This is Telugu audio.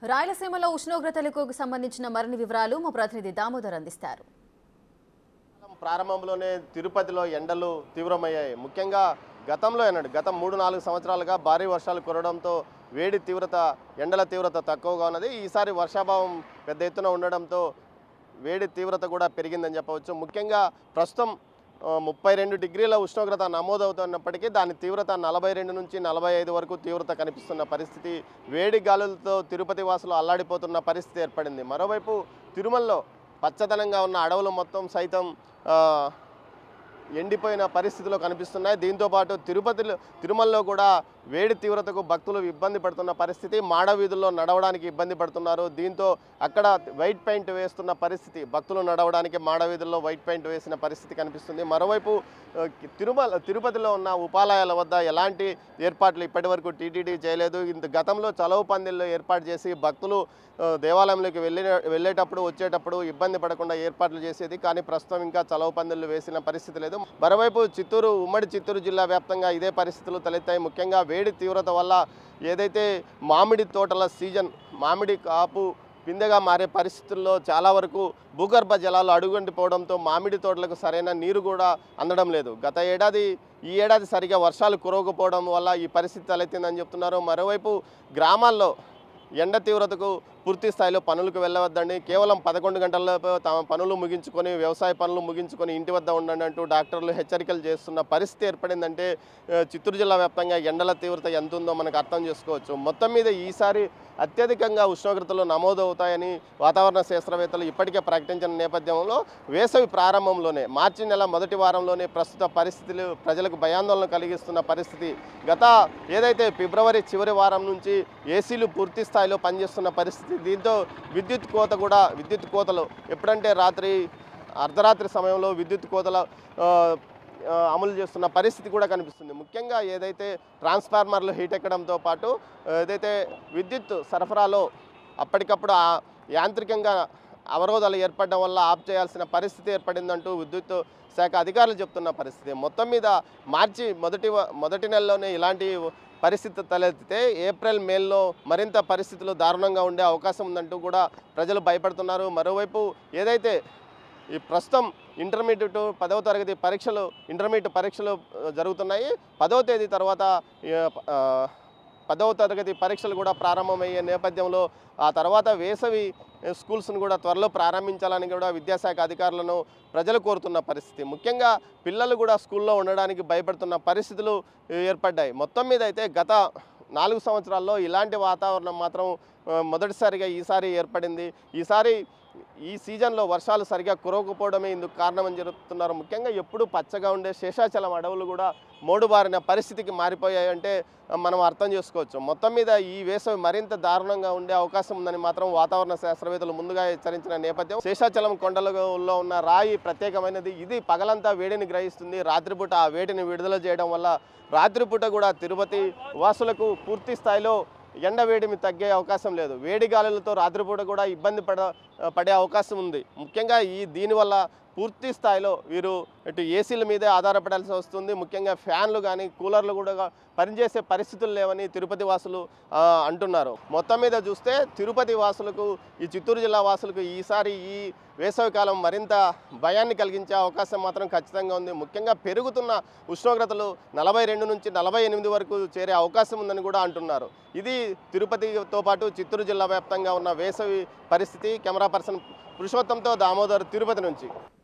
రాయలసీమలో ఉష్ణోగ్రతలకు సంబంధించిన మరిన్ని వివరాలు మా ప్రతినిధి దామోదర్ అందిస్తారు ప్రారంభంలోనే తిరుపతిలో ఎండలు తీవ్రమయ్యాయి ముఖ్యంగా గతంలో అన్నాడు గత మూడు నాలుగు సంవత్సరాలుగా భారీ వర్షాలు కురవడంతో వేడి తీవ్రత ఎండల తీవ్రత తక్కువగా ఉన్నది ఈసారి వర్షాభావం పెద్ద ఎత్తున ఉండడంతో వేడి తీవ్రత కూడా పెరిగిందని చెప్పవచ్చు ముఖ్యంగా ప్రస్తుతం ఆ, ముప్పై రెండు డిగ్రీల ఉష్ణోగ్రత నమోదవుతున్నప్పటికీ దాని తీవ్రత నలభై రెండు నుంచి నలభై ఐదు వరకు తీవ్రత కనిపిస్తున్న పరిస్థితి వేడి గాలులతో తిరుపతి వాసులు అల్లాడిపోతున్న పరిస్థితి ఏర్పడింది మరోవైపు తిరుమలలో పచ్చదనంగా ఉన్న అడవులు మొత్తం సైతం ఆ, ఎండిపోయిన పరిస్థితులు కనిపిస్తున్నాయి దీంతో పాటు తిరుపతిలో తిరుమలలో కూడా వేడి తీవ్రతకు భక్తులు ఇబ్బంది పడుతున్న పరిస్థితి మాడ వీధుల్లో నడవడానికి ఇబ్బంది పడుతున్నారు దీంతో అక్కడ వైట్ పెయింట్ వేస్తున్న పరిస్థితి భక్తులు నడవడానికి మాడ వీధుల్లో వైట్ పెయింట్ వేసిన పరిస్థితి కనిపిస్తుంది మరోవైపు ఆ, తిరుమల తిరుపతిలో ఉన్న ఉపాలయాల వద్ద ఎలాంటి ఏర్పాట్లు ఇప్పటివరకు టీటీడీ చేయలేదు ఇంత గతంలో చలవు పందిళ్ళు ఏర్పాటు చేసి భక్తులు ఆ, దేవాలయంలోకి వెళ్ళే వెళ్ళేటప్పుడు వచ్చేటప్పుడు ఇబ్బంది పడకుండా ఏర్పాట్లు చేసేది కానీ ప్రస్తుతం ఇంకా చలవు పందిళ్ళు వేసిన పరిస్థితి లేదు మరోవైపు చిత్తూరు ఉమ్మడి చిత్తూరు జిల్లా వ్యాప్తంగా ఇదే పరిస్థితులు తలెత్తాయి ముఖ్యంగా వేడి తీవ్రత వల్ల ఏదైతే మామిడి తోటల సీజన్ మామిడి కాపు పిందెగా మారే పరిస్థితుల్లో చాలా వరకు భూగర్భ జలాలు అడుగంటిపోవడంతో మామిడి తోటలకు సరైన నీరు కూడా అందడం లేదు గత ఏడాది ఈ ఏడాది సరిగా వర్షాలు కురవకపోవడం వల్ల ఈ పరిస్థితి తలెత్తిందని చెప్తున్నారు మరోవైపు గ్రామాల్లో ఎండ తీవ్రతకు పూర్తి స్థాయిలో పనులకు వెళ్ళవద్దండి కేవలం పదకొండు గంటలలోపు తమ పనులు ముగించుకొని వ్యవసాయ పనులు ముగించుకొని ఇంటి వద్ద ఉండండి అంటూ డాక్టర్లు హెచ్చరికలు చేస్తున్న పరిస్థితి ఏర్పడిందంటే ఆ, చిత్తూరు జిల్లా వ్యాప్తంగా ఎండల తీవ్రత ఎంత ఉందో మనకు అర్థం చేసుకోవచ్చు మొత్తం మీద ఈసారి అత్యధికంగా ఉష్ణోగ్రతలు నమోదవుతాయని వాతావరణ శాస్త్రవేత్తలు ఇప్పటికే ప్రకటించిన నేపథ్యంలో వేసవి ప్రారంభంలోనే మార్చి నెల మొదటి వారంలోనే ప్రస్తుత పరిస్థితులు ప్రజలకు భయాందోళన కలిగిస్తున్న పరిస్థితి గత ఏదైతే ఫిబ్రవరి చివరి వారం నుంచి ఏసీలు పూర్తి స్థాయిలో పనిచేస్తున్న పరిస్థితి దీంతో విద్యుత్ కోత కూడా విద్యుత్ కోతలు ఎప్పుడంటే రాత్రి అర్ధరాత్రి సమయంలో విద్యుత్ కోతల ఆ, ఆ, అమలు చేస్తున్న పరిస్థితి కూడా కనిపిస్తుంది ముఖ్యంగా ఏదైతే ట్రాన్స్ఫార్మర్లు హీట్ ఎక్కడంతో పాటు ఏదైతే విద్యుత్ సరఫరాలో అప్పటికప్పుడు ఆ యాంత్రికంగా అవరోధాలు ఏర్పడడం వల్ల ఆఫ్ చేయాల్సిన పరిస్థితి ఏర్పడిందంటూ విద్యుత్ శాఖ అధికారులు చెప్తున్న పరిస్థితి మొత్తం మీద మార్చి మొదటి వ- మొదటి నెలలోనే ఇలాంటి పరిస్థితి తలెత్తితే ఏప్రిల్ మేల్లో మరింత పరిస్థితులు దారుణంగా ఉండే అవకాశం ఉందంటూ కూడా ప్రజలు భయపడుతున్నారు మరోవైపు ఏదైతే ఈ ప్రస్తుతం ఇంటర్మీడియట్ పదవ తరగతి పరీక్షలు ఇంటర్మీడియట్ పరీక్షలు ఆ, జరుగుతున్నాయి పదవ తేదీ తర్వాత ఈ, ఆ, పదవ తరగతి పరీక్షలు కూడా ప్రారంభమయ్యే నేపథ్యంలో ఆ తర్వాత వేసవి స్కూల్స్ను కూడా త్వరలో ప్రారంభించాలని కూడా విద్యాశాఖ అధికారులను ప్రజలు కోరుతున్న పరిస్థితి ముఖ్యంగా పిల్లలు కూడా స్కూల్లో ఉండడానికి భయపడుతున్న పరిస్థితులు ఏర్పడ్డాయి మొత్తం మీద అయితే గత నాలుగు సంవత్సరాల్లో ఇలాంటి వాతావరణం మాత్రం ఆ, మొదటిసారిగా ఈసారి ఏర్పడింది ఈసారి ఈ సీజన్లో వర్షాలు సరిగా కురవకపోవడమే ఇందుకు కారణమని చెప్తున్నారు ముఖ్యంగా ఎప్పుడు పచ్చగా ఉండే శేషాచలం అడవులు కూడా మోడుబారిన పరిస్థితికి మారిపోయాయి అంటే ఆ, మనం అర్థం చేసుకోవచ్చు మొత్తం మీద ఈ వేసవి మరింత దారుణంగా ఉండే అవకాశం ఉందని మాత్రం వాతావరణ శాస్త్రవేత్తలు ముందుగా హెచ్చరించిన నేపథ్యం శేషాచలం కొండలలో ఉన్న రాయి ప్రత్యేకమైనది ఇది పగలంతా వేడిని గ్రహిస్తుంది రాత్రిపూట ఆ వేడిని విడుదల చేయడం వల్ల రాత్రిపూట కూడా తిరుపతి వాసులకు పూర్తి స్థాయిలో ఎండ వేడిమి తగ్గే అవకాశం లేదు వేడి గాలులతో రాత్రిపూట కూడా ఇబ్బంది పడ పడే అవకాశం ఉంది ముఖ్యంగా ఈ దీనివల్ల పూర్తి స్థాయిలో వీరు ఇటు ఏసీల మీదే ఆధారపడాల్సి వస్తుంది ముఖ్యంగా ఫ్యాన్లు కానీ కూలర్లు కూడా పనిచేసే పరిస్థితులు లేవని తిరుపతి వాసులు ఆ, అంటున్నారు మొత్తం మీద చూస్తే తిరుపతి వాసులకు ఈ చిత్తూరు జిల్లా వాసులకు ఈసారి ఈ వేసవికాలం మరింత భయాన్ని కలిగించే అవకాశం మాత్రం ఖచ్చితంగా ఉంది ముఖ్యంగా పెరుగుతున్న ఉష్ణోగ్రతలు నలభై రెండు నుంచి నలభై ఎనిమిది వరకు చేరే అవకాశం ఉందని కూడా అంటున్నారు ఇది తిరుపతితో పాటు చిత్తూరు జిల్లా వ్యాప్తంగా ఉన్న వేసవి పరిస్థితి కెమెరా పర్సన్ పురుషోత్తంతో దామోదర్ తిరుపతి నుంచి